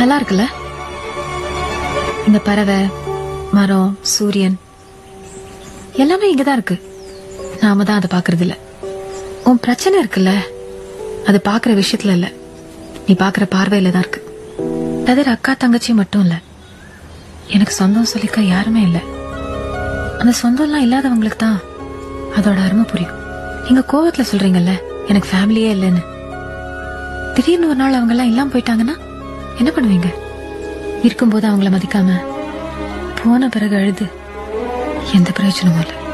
நல்லா இருக்குல்ல இந்த பறவை மரம் சூரியன் எல்லாமே இங்கதான் இருக்கு நாம தான் அதை பாக்குறது இல்ல உன் பிரச்சனை இருக்குல்ல அது பாக்குற விஷயத்துல இல்ல நீ பாக்குற பார்வையில தான் இருக்கு தவிர அக்கா தங்கச்சி மட்டும் இல்ல எனக்கு சொந்தம் சொல்லிக்க யாருமே இல்ல அந்த சொந்தம்லாம் இல்லாதவங்களுக்கு தான் அதோட அருமை புரியும் நீங்க கோவத்துல சொல்றீங்கல்ல எனக்கு ஃபேமிலியே இல்லைன்னு திடீர்னு ஒரு நாள் அவங்க எல்லாம் இல்லாம போயிட்டாங்கன்னா என்ன பண்ணுவீங்க இருக்கும்போது அவங்கள மதிக்காம போன பிறகு அழுது எந்த பிரயோஜனமும் இல்லை